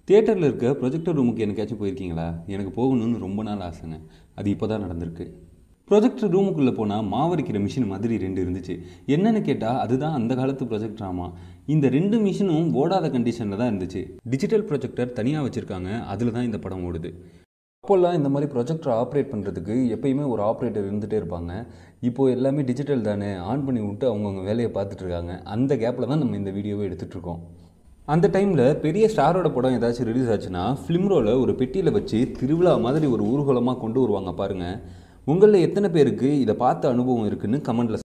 தியேட்டரில் இருக்க ப்ரொஜெக்டர் ரூமுக்கு எனக்காச்சும் போயிருக்கீங்களா எனக்கு போகணும்னு ரொம்ப நாள் ஆசைங்க அது இப்போ தான் நடந்திருக்கு ப்ரொஜெக்டர் ரூமுக்குள்ளே போனால் மாவரிக்கிற மிஷின் மாதிரி ரெண்டு இருந்துச்சு என்னன்னு கேட்டால் அதுதான் அந்த காலத்து ப்ரொஜெக்டராமா இந்த ரெண்டு மிஷினும் ஓடாத கண்டிஷனில் தான் இருந்துச்சு டிஜிட்டல் ப்ரொஜெக்டர் தனியாக வச்சுருக்காங்க அதில் தான் இந்த படம் ஓடுது அப்போல்லாம் இந்த மாதிரி ப்ரொஜெக்டர் ஆப்ரேட் பண்ணுறதுக்கு எப்பயுமே ஒரு ஆப்ரேட்டர் இருந்துகிட்டே இருப்பாங்க இப்போது எல்லாமே டிஜிட்டல் தானே ஆன் பண்ணி விட்டு அவங்கவுங்க வேலையை பார்த்துட்டு இருக்காங்க அந்த கேப்பில் தான் நம்ம இந்த வீடியோவை எடுத்துகிட்டு இருக்கோம் அந்த டைமில் பெரிய ஸ்டாரோட படம் ஏதாச்சும் ரிலீஸ் ஆச்சுன்னா ஃபிலிம் ரோலை ஒரு பெட்டியில் வச்சு திருவிழா மாதிரி ஒரு ஊர்வலமாக கொண்டு வருவாங்க பாருங்கள் உங்களில் எத்தனை பேருக்கு இதை பார்த்த அனுபவம் இருக்குன்னு கமெண்ட்டில்